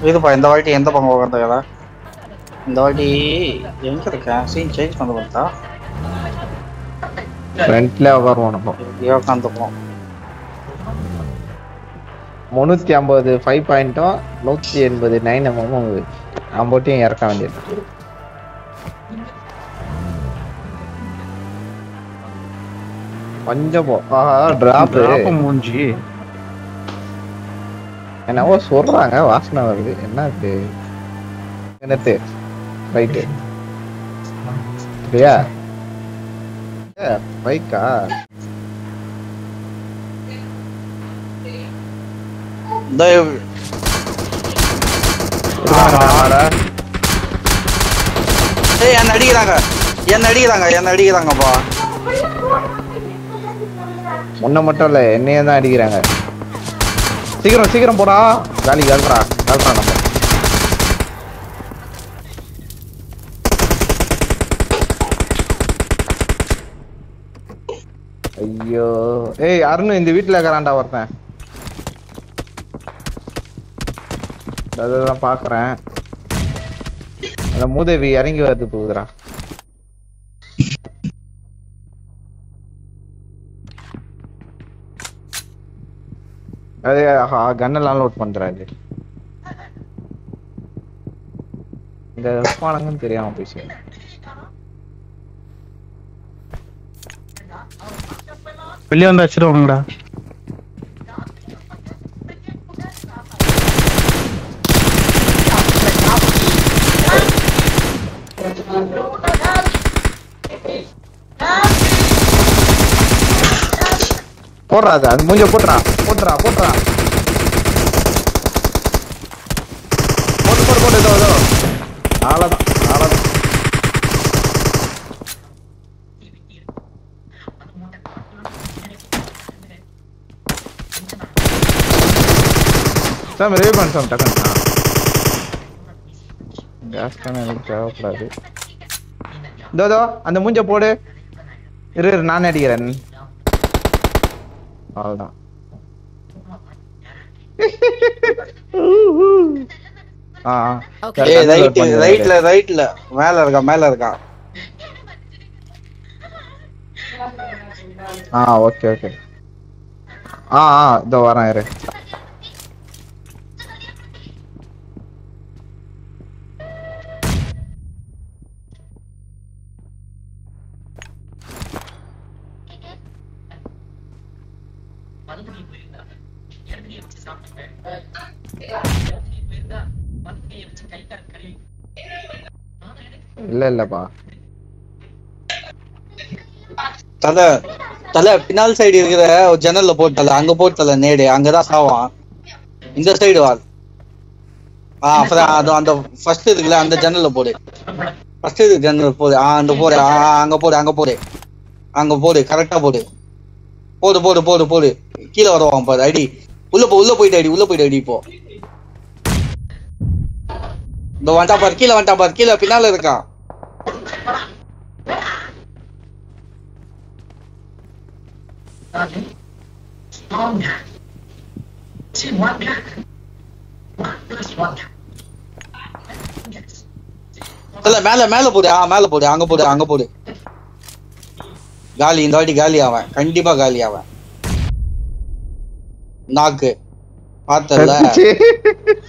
இதுப்பா இந்த வாட்டி எந்த பக்கம் உட்காந்துக்கடா இந்த வாட்டி எங்க இருக்கேன் சீன் சேஞ்ச் பண்ண பார்த்தா ஃப்ரண்ட்ல உட்காருவோம் நம்ம இப்படியே உட்காந்துப்போம் முந்நூற்றி ஐம்பது ஃபைவ் பாயிண்ட்டும் நூற்றி எண்பது நைன் எம்எம்மும் ஐம்பத்தையும் இறக்க வேண்டியது கொஞ்சம் போ ஆஹா டிராப் Drop மூஞ்சி என்னவோ சொல்றாங்க வாசனை வருது என்ன இது என்னத்து ரைட்டு இல்லையா பைக்கா இந்த ஏய் என்ன அடிக்கிறாங்க என்ன அடிக்கிறாங்க என்ன அடிக்கிறாங்கப்பா முன்ன மட்டும் இல்ல என்னையே தான் அடிக்கிறாங்க சீக்கிரம் சீக்கிரம் போடா வேலி கல்றா கல்றா நம்ம ஐயோ ஏய் அருண் இந்த வீட்டுல இருக்கிறான்டா ஒருத்தன் அதான் பாக்குறேன் அந்த மூதேவி இறங்கி வருது போகுதுடா அது கன்னெல்லாம் லோட் பண்றாரு இந்த உப்பானங்கன்னு தெரியாம போயிடுச்சு வெளியே வந்து வச்சிருவாங்கடா போடுறா அது அது மூஞ்ச போட்டுறா போட்டுறா போட்டுறா போட்டு போட்டு போட்டு இதோ இதோ அவ்வளோதான் அவ்வளோதான் சாமி ரிவ்யூ பண்ண சாமி டக்குன்னு கேஸ் தான் எனக்கு தேவைப்படாது இதோ இதோ அந்த மூஞ்ச போடு இரு இரு நானே அடிக்கிறேன் அவ்வளோதான் ஆ ஆ. Okay. ஏய் கண்ணை load ரைட் பண்ணு. ரைட்ல ரைட்ல மேல இருக்கா மேல இருக்கா ஆ ஓகே ஓகே ஆ ஆ இதோ வரேன் இரு இல்ல இல்லப்பா தலை தலை பின்னால் சைடு இருக்கிற ஒரு ஜன்னல்ல போட்டல அங்க போட்டல நேடு அங்கதான் சாவான் இந்த சைடு வா ஆ அப்புறம் அது அந்த ஃபர்ஸ்ட் இருக்குல்ல அந்த ஜன்னல்ல போடு ஃபர்ஸ்ட் இருக்கு ஜன்னல் போடு ஆ அந்த போடு ஆ ஆ, அங்க போடு அங்க போடு அங்க போடு கரெக்டா போடு போடு போடு போடு போடு கீழே வருவான் பாரு அடி உள்ள போ உள்ள போயிட்டு அடி உள்ள போயிட்டு அடி இப்போ இந்த வந்துட்டா பாரு கீழே வந்துட்டா பாரு கீழே பின்னால இருக்கான் இல்ல மேல மேல போடு ஆ மேல போடு அங்க போடு அங்க போடு காலி இந்த வாட்டி காலி அவன் கண்டிப்பா காலி அவன் நாக்கு பார்த்தல